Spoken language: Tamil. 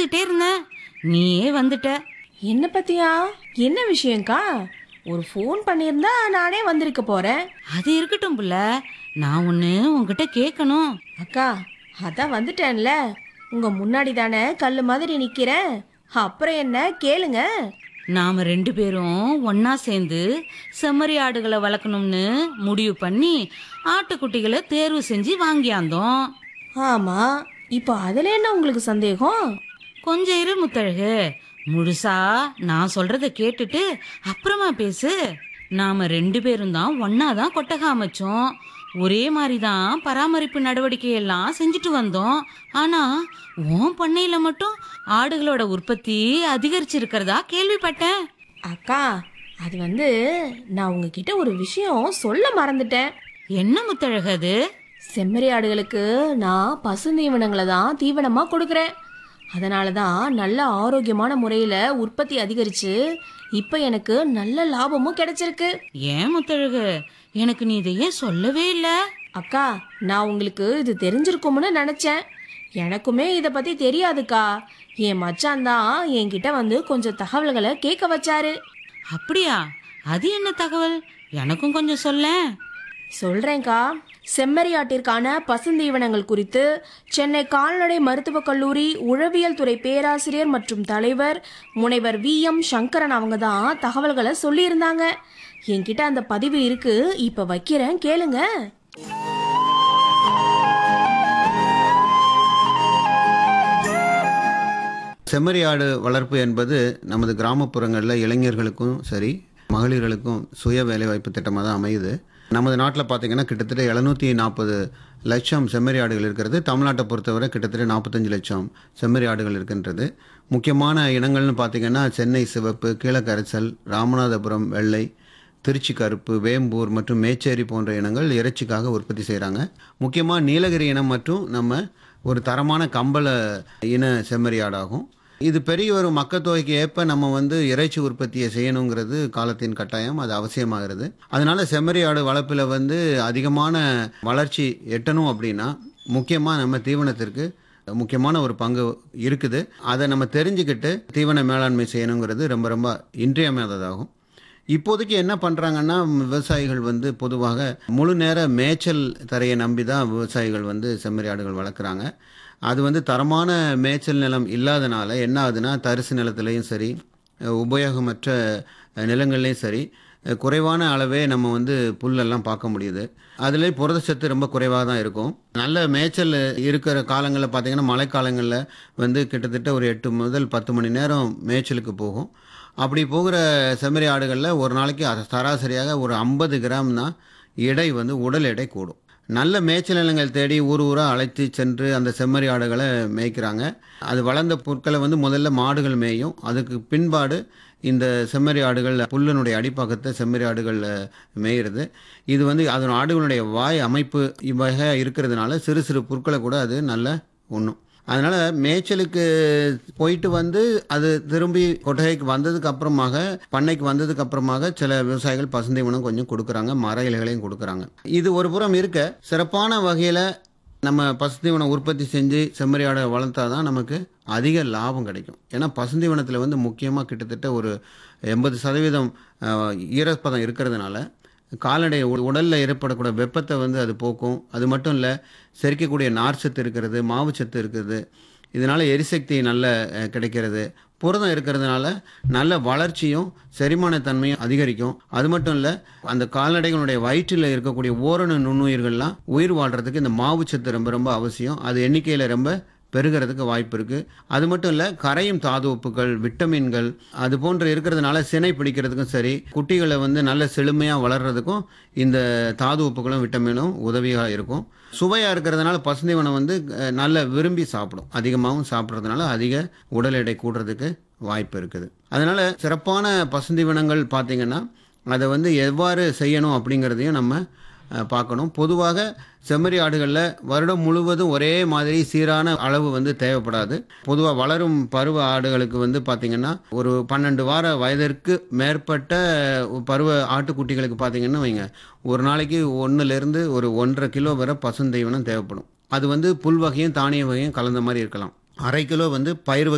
காத்துக்கிட்டே இருந்தேன் நீயே வந்துட்ட என்ன பத்தியா என்ன விஷயம்க்கா ஒரு ஃபோன் பண்ணியிருந்தா நானே வந்திருக்க போறேன் அது இருக்கட்டும் புள்ள நான் ஒன்று உன்கிட்ட கேட்கணும் அக்கா அதான் வந்துட்டேன்ல உங்க முன்னாடி தானே கல்லு மாதிரி நிக்கிறேன் அப்புறம் என்ன கேளுங்க நாம ரெண்டு பேரும் ஒண்ணா சேர்ந்து செம்மறி ஆடுகளை வளர்க்கணும்னு முடிவு பண்ணி ஆட்டுக்குட்டிகளை தேர்வு செஞ்சு வாங்கியாந்தோம் ஆமா இப்போ அதுல என்ன உங்களுக்கு சந்தேகம் கொஞ்சம் இரு முத்தழகு முழுசா நான் சொல்றத கேட்டுட்டு அப்புறமா பேசு நாம ரெண்டு பேரும் தான் ஒன்னா தான் கொட்டகை அமைச்சோம் ஒரே மாதிரி தான் பராமரிப்பு நடவடிக்கை எல்லாம் செஞ்சுட்டு வந்தோம் ஆனா உன் பண்ணையில மட்டும் ஆடுகளோட உற்பத்தி அதிகரிச்சிருக்கிறதா கேள்விப்பட்டேன் அக்கா அது வந்து நான் உங்ககிட்ட ஒரு விஷயம் சொல்ல மறந்துட்டேன் என்ன முத்தழகு அது செம்மறி ஆடுகளுக்கு நான் பசுந்தீவனங்களை தான் தீவனமா கொடுக்குறேன் அதனால தான் நல்ல ஆரோக்கியமான முறையில உற்பத்தி அதிகரிச்சு இப்போ எனக்கு நல்ல லாபமும் கிடைச்சிருக்கு ஏன் முத்தழகு எனக்கு நீ இதை ஏன் சொல்லவே இல்ல அக்கா நான் உங்களுக்கு இது தெரிஞ்சிருக்கும்னு நினைச்சேன் எனக்குமே இதை பத்தி தெரியாதுக்கா என் மச்சான் தான் என்கிட்ட வந்து கொஞ்சம் தகவல்களை கேட்க வச்சாரு அப்படியா அது என்ன தகவல் எனக்கும் கொஞ்சம் சொல்லேன் சொல்றேன்க்கா செம்மறி ஆட்டிற்கான பசுந்தீவனங்கள் குறித்து சென்னை கால்நடை மருத்துவக் கல்லூரி உழவியல் துறை பேராசிரியர் மற்றும் தலைவர் முனைவர் வி எம் சங்கரன் அவங்க தான் தகவல்களை சொல்லியிருந்தாங்க என்கிட்ட அந்த பதிவு இருக்கு இப்ப வைக்கிறேன் கேளுங்க செம்மறி ஆடு வளர்ப்பு என்பது நமது கிராமப்புறங்களில் இளைஞர்களுக்கும் சரி மகளிர்களுக்கும் சுய வேலைவாய்ப்பு திட்டமாக தான் அமையுது நமது நாட்டில் பார்த்தீங்கன்னா கிட்டத்தட்ட எழுநூற்றி நாற்பது லட்சம் செம்மறி ஆடுகள் இருக்கிறது தமிழ்நாட்டை பொறுத்தவரை கிட்டத்தட்ட நாற்பத்தஞ்சு லட்சம் செம்மறி ஆடுகள் இருக்கின்றது முக்கியமான இனங்கள்னு பார்த்தீங்கன்னா சென்னை சிவப்பு கீழக்கரைசல் ராமநாதபுரம் வெள்ளை திருச்சி கருப்பு வேம்பூர் மற்றும் மேச்சேரி போன்ற இனங்கள் இறைச்சிக்காக உற்பத்தி செய்கிறாங்க முக்கியமாக நீலகிரி இனம் மற்றும் நம்ம ஒரு தரமான கம்பள இன செம்மறி ஆடாகும் இது பெரிய ஒரு மக்கத்தொகைக்கு ஏற்ப நம்ம வந்து இறைச்சி உற்பத்தியை செய்யணுங்கிறது காலத்தின் கட்டாயம் அது அவசியமாகிறது அதனால செம்மறி ஆடு வளர்ப்பில் வந்து அதிகமான வளர்ச்சி எட்டணும் அப்படின்னா முக்கியமாக நம்ம தீவனத்திற்கு முக்கியமான ஒரு பங்கு இருக்குது அதை நம்ம தெரிஞ்சுக்கிட்டு தீவன மேலாண்மை செய்யணுங்கிறது ரொம்ப ரொம்ப இன்றியமையாததாகும் இப்போதைக்கு என்ன பண்ணுறாங்கன்னா விவசாயிகள் வந்து பொதுவாக முழு நேர மேய்ச்சல் தரையை நம்பி தான் விவசாயிகள் வந்து செம்மறி ஆடுகள் வளர்க்குறாங்க அது வந்து தரமான மேய்ச்சல் நிலம் இல்லாதனால என்ன ஆகுதுன்னா தரிசு நிலத்துலேயும் சரி உபயோகமற்ற நிலங்கள்லேயும் சரி குறைவான அளவே நம்ம வந்து புல்லெல்லாம் பார்க்க முடியுது அதுலேயே புரதச்சத்து ரொம்ப குறைவாக தான் இருக்கும் நல்ல மேய்ச்சல் இருக்கிற காலங்களில் பார்த்தீங்கன்னா மழைக்காலங்களில் வந்து கிட்டத்தட்ட ஒரு எட்டு முதல் பத்து மணி நேரம் மேய்ச்சலுக்கு போகும் அப்படி போகிற செம்மறி ஆடுகளில் ஒரு நாளைக்கு அ- சராசரியாக ஒரு ஐம்பது கிராம் தான் எடை வந்து உடல் எடை கூடும் நல்ல மேய்ச்சல் நிலங்கள் தேடி ஊர் ஊராக அழைத்து சென்று அந்த செம்மறி ஆடுகளை மேய்க்கிறாங்க அது வளர்ந்த பொருட்களை வந்து முதல்ல மாடுகள் மேயும் அதுக்கு பின்பாடு இந்த செம்மறி ஆடுகள் புல்லினுடைய அடிப்பாக்கத்தை செம்மறி ஆடுகள் மேயிறது இது வந்து அதன் ஆடுகளுடைய வாய் அமைப்பு இவ்வகை இருக்கிறதுனால சிறு சிறு புற்களை கூட அது நல்ல உண்ணும் அதனால் மேய்ச்சலுக்கு போயிட்டு வந்து அது திரும்பி கொட்டகைக்கு வந்ததுக்கு அப்புறமாக பண்ணைக்கு வந்ததுக்கு அப்புறமாக சில விவசாயிகள் பசுந்தீவனம் கொஞ்சம் கொடுக்குறாங்க மர இலைகளையும் கொடுக்குறாங்க இது ஒரு புறம் இருக்க சிறப்பான வகையில் நம்ம பசுந்தீவனம் உற்பத்தி செஞ்சு செம்மறி ஆடை வளர்த்தா தான் நமக்கு அதிக லாபம் கிடைக்கும் ஏன்னா பசுந்தீவனத்தில் வந்து முக்கியமாக கிட்டத்தட்ட ஒரு எண்பது சதவீதம் அஹ், ஈரப்பதம் இருக்கிறதுனால கால்நடை உ- உடல்ல ஏற்படக்கூடிய வெப்பத்தை வந்து அது போக்கும் அது மட்டும் இல்லை செரிக்கக்கூடிய நார்ச்சத்து இருக்கிறது மாவுச்சத்து இருக்கிறது இதனால எரிசக்தி நல்ல அஹ், கிடைக்கிறது புரதம் இருக்கிறதுனால நல்ல வளர்ச்சியும் செரிமான தன்மையும் அதிகரிக்கும் அது மட்டும் இல்லை அந்த கால்நடைகளுடைய வயிற்றில் இருக்கக்கூடிய ஓரணு நுண்ணுயிர்கள்லாம் உயிர் வாழ்றதுக்கு இந்த மாவுச்சத்து ரொம்ப ரொம்ப அவசியம் அது எண்ணிக்கையில் ரொம்ப பெருகிறதுக்கு வாய்ப்பு இருக்கு அது மட்டும் இல்ல கரையும் தாது உப்புகள் விட்டமின்கள் அது போன்று இருக்கிறதுனால சினை பிடிக்கிறதுக்கும் சரி குட்டிகளை வந்து நல்ல செழுமையா வளர்றதுக்கும் இந்த தாது உப்புகளும் விட்டமினும் உதவியா இருக்கும் சுவையா இருக்கிறதுனால பசுந்தீவனம் வந்து அஹ், நல்ல விரும்பி சாப்பிடும் அதிகமாகவும் சாப்பிட்றதுனால அதிக உடல் எடை கூடுறதுக்கு வாய்ப்பு இருக்குது அதனால சிறப்பான பசுந்தீவனங்கள் பார்த்தீங்கன்னா அதை வந்து எவ்வாறு செய்யணும் அப்படிங்கிறதையும் நம்ம அஹ், பார்க்கணும் பொதுவாக செம்மறி ஆடுகளில் வருடம் முழுவதும் ஒரே மாதிரி சீரான அளவு வந்து தேவைப்படாது பொதுவாக வளரும் பருவ ஆடுகளுக்கு வந்து பார்த்திங்கன்னா ஒரு பன்னெண்டு வார வயதிற்கு மேற்பட்ட பருவ ஆட்டுக்குட்டிகளுக்கு பார்த்தீங்கன்னா வைங்க ஒரு நாளைக்கு ஒன்றுலேருந்து ஒரு ஒன்றரை கிலோ வரை பசுந்தீவனம் தேவைப்படும் அது வந்து புல் வகையும் தானிய வகையும் கலந்த மாதிரி இருக்கலாம் அரை கிலோ வந்து பயிர் வகை